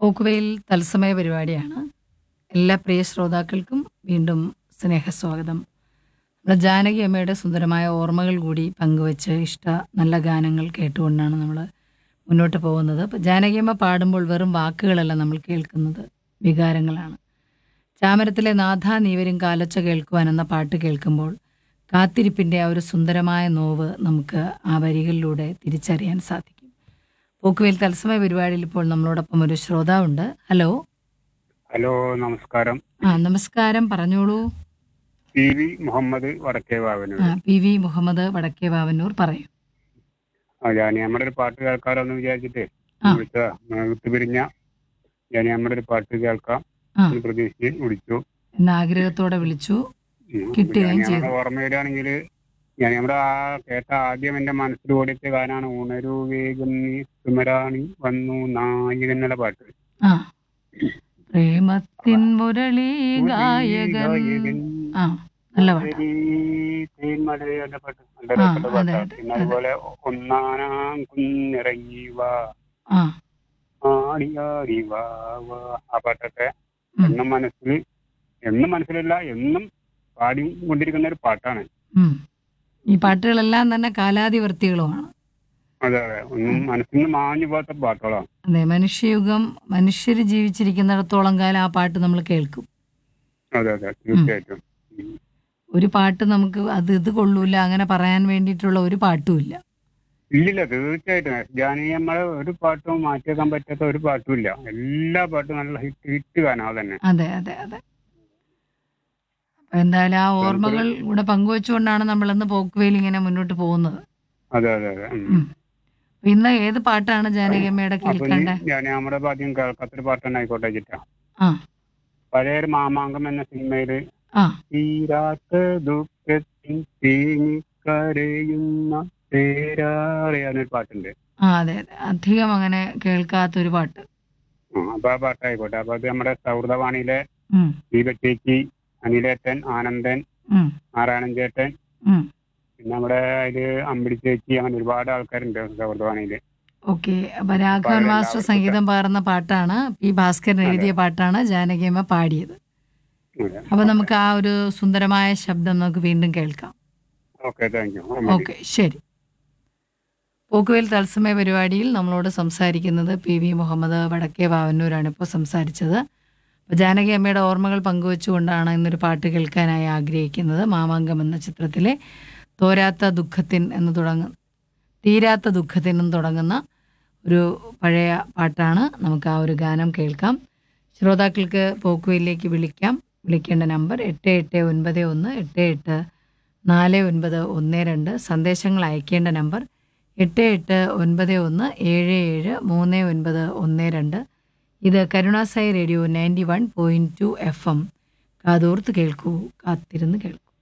പോക്കുവെയിൽ തത്സമയ പരിപാടിയാണ് എല്ലാ പ്രിയ ശ്രോതാക്കൾക്കും വീണ്ടും സ്നേഹസ്വാഗതം നമ്മുടെ ജാനകി അമ്മയുടെ സുന്ദരമായ ഓർമ്മകൾ കൂടി പങ്കുവച്ച് ഇഷ്ട നല്ല ഗാനങ്ങൾ കേട്ടുകൊണ്ടാണ് നമ്മൾ മുന്നോട്ട് പോകുന്നത് അപ്പോൾ ജാനകി അമ്മ പാടുമ്പോൾ വെറും വാക്കുകളല്ല നമ്മൾ കേൾക്കുന്നത് വികാരങ്ങളാണ് ചാമരത്തിലെ നാഥ നീവരും കാലൊച്ച കേൾക്കുവാൻ എന്ന പാട്ട് കേൾക്കുമ്പോൾ കാത്തിരിപ്പിൻ്റെ ആ ഒരു സുന്ദരമായ നോവ് നമുക്ക് ആ വരികളിലൂടെ തിരിച്ചറിയാൻ സാധിക്കും പോക്കുവേൽ തത്സമയ പരിപാടിയിൽ ഇപ്പോൾ നമ്മളോടൊപ്പം ഒരു ശ്രോതാവുണ്ട് ഹലോ ഹലോ നമസ്കാരം ആ നമസ്കാരം പറഞ്ഞോളൂ പി വി മുഹമ്മദ് വടക്കേ വാവനൂർ ആ പി വി മുഹമ്മദ് വടക്കേ വാവന്നൂർ പറയൂ ആ ഞാൻ നമ്മുടെ ഒരു പാട്ട് കേൾക്കാറെന്ന് വിചാരിച്ചിട്ട് ആ. വിളിച്ചതാ വിട്ടുപിരിഞ്ഞ ഞാൻ നമ്മുടെ ഒരു പാട്ട് കേൾക്കാം ആ എന്ന് പ്രതീക്ഷിച്ച് വിളിച്ചു എന്ന ആഗ്രഹത്തോടെ വിളിച്ചു ഉം. കിട്ടുകയും ഞാൻ ചെയ്തു. നമ്മുടെ ഓർമ്മയിലാണെങ്കിൽ ഞാൻ നമ്മുടെ ആ കേട്ട ആദ്യം എന്റെ മനസ്സിൽ ഓടിച്ച ഗാനാണ് ഉണരു വേഗം നീ സുമരാണി വന്നു നായകൻ എന്നുള്ള പാട്ട് ആ പ്രേമത്തിൻ മുരളി ഗായകൻ ആ നല്ല പാട്ട് തേന്മലയുടെ പാട്ട് നല്ല ആ, രസമുള്ള അതെ, പാട്ടാണ് അതെ, പിന്നെ അതെ. അതുപോലെ ഒന്നാനാം കുന്നിറങ്ങി വാ ആ ആടി ആടി വാ വാ ആ പാട്ടൊക്കെ ഉം. എന്നും മനസ്സിൽ എന്നും മനസ്സിലില്ല എന്നും പാടി കൊണ്ടിരിക്കുന്ന ഒരു പാട്ടാണ് ഉം. ഈ പാട്ടുകളെല്ലാം തന്നെ കാലാതിവർത്തികളുമാണ് അതെ അതെ ഒന്നും മനസ്സിൽ നിന്ന് മാഞ്ഞു പോകാത്ത പാട്ടുകളാണ് അതെ മനുഷ്യയുഗം മനുഷ്യർ ജീവിച്ചിരിക്കുന്നിടത്തോളം കാലം ആ പാട്ട് നമ്മൾ കേൾക്കും അതെ അതെ തീർച്ചയായിട്ടും ഉം. ഒരു പാട്ട് നമുക്ക് അത് ഇത് കൊള്ളൂല അങ്ങനെ പറയാൻ വേണ്ടിയിട്ടുള്ള ഒരു പാട്ടും ഇല്ല ഇല്ലില്ല തീർച്ചയായിട്ടും ജാനകിയമ്മളെ ഒരു പാട്ടും മാറ്റിവെക്കാൻ പറ്റാത്ത ഒരു പാട്ടും ഇല്ല എല്ലാ പാട്ടും നല്ല ഹിറ്റ് ഹിറ്റ് ഗാനം അതന്നെ അതെ അതെ അതെ അപ്പൊ എന്തായാലും ആ ഓർമ്മകൾ കൂടെ പങ്കുവെച്ചുകൊണ്ടാണ് നമ്മൾ ഇന്ന് പോക്കുവേൽ ഇങ്ങനെ മുന്നോട്ട് പോകുന്നത് അതെ അതെ അതെ ഉം. ഉം. അപ്പൊ ഇന്ന് ഏത് പാട്ടാണ് ജാനകിയമ്മയുടെ അപ്പൊ കേൾക്കണ്ടേ ഞാൻ നമ്മുടെ ആദ്യം കേൾക്കാത്തൊരു പാട്ടാണ് ആയിക്കോട്ടെ ചിറ്റ ആ പഴയൊരു മാമാങ്കം എന്ന സിനിമയില് ആ തീരാത്ത ദുഃഖത്തിൻ തേങ്ങിക്കരയുന്ന തേരാറിയാന്നൊരു പാട്ടുണ്ട് ആ അതെ അതെ അധികം അങ്ങനെ കേൾക്കാത്തൊരു പാട്ട് ആ, അപ്പൊ ആ പാട്ടായിക്കോട്ടെ അപ്പൊ അത് നമ്മുടെ സൗഹൃദവാണിയിലെ ഉം, ദീപച്ചേച്ചി അനിലേട്ടൻ ആനന്ദൻ ഉം, നാരായണൻ ചേട്ടൻ ഉം. പിന്നെ നമ്മുടെ അതില് അമ്പിളി ചേച്ചി അങ്ങനെ ഒരുപാട് ആൾക്കാരുണ്ട് സൗഹൃദവാണിയില് ഓക്കെ അപ്പൊ രാഘവൻ മാസ്റ്റർ സംഗീതം പകർന്ന പാട്ടാണ് പി ഭാസ്കരൻ എഴുതിയ പാട്ടാണ് ജാനകിയമ്മ പാടിയത് അതെ. അപ്പൊ നമുക്ക് ആ ഒരു സുന്ദരമായ ശബ്ദം നമുക്ക് വീണ്ടും കേൾക്കാം ഓക്കെ താങ്ക് യു ഓക്കെ ശരി പോക്കുവേൽ തത്സമയ പരിപാടിയിൽ നമ്മളോട് സംസാരിക്കുന്നത് പി വി മുഹമ്മദ് വടക്കേ വാവന്നൂരാണ് ഇപ്പോൾ സംസാരിച്ചത് അപ്പോൾ ജാനകി അമ്മയുടെ ഓർമ്മകൾ പങ്കുവച്ചുകൊണ്ടാണ് ഇന്നൊരു പാട്ട് കേൾക്കാനായി ആഗ്രഹിക്കുന്നത് മാമാങ്കം എന്ന ചിത്രത്തിലെ തോരാത്ത ദുഃഖത്തിൻ എന്ന് തുടങ്ങുന്ന തീരാത്ത ദുഃഖത്തിനും തുടങ്ങുന്ന ഒരു പഴയ പാട്ടാണ് നമുക്ക് ആ ഒരു ഗാനം കേൾക്കാം ശ്രോതാക്കൾക്ക് പോക്കുവയിലേക്ക് വിളിക്കാം വിളിക്കേണ്ട നമ്പർ എട്ട് എട്ട് ഒൻപത് ഒന്ന് എട്ട് എട്ട് നാല് ഒൻപത് ഒന്ന് രണ്ട് സന്ദേശങ്ങൾ അയക്കേണ്ട നമ്പർ എട്ട് എട്ട് ഒൻപത് ഒന്ന് ഏഴ് ഏഴ് മൂന്ന് ഒൻപത് ഒന്ന് രണ്ട് ഇത് Karunasai radio ninety one point two F M കാതോർത്ത് കേൾക്കൂ കാത്തിരുന്ന് കേൾക്കൂ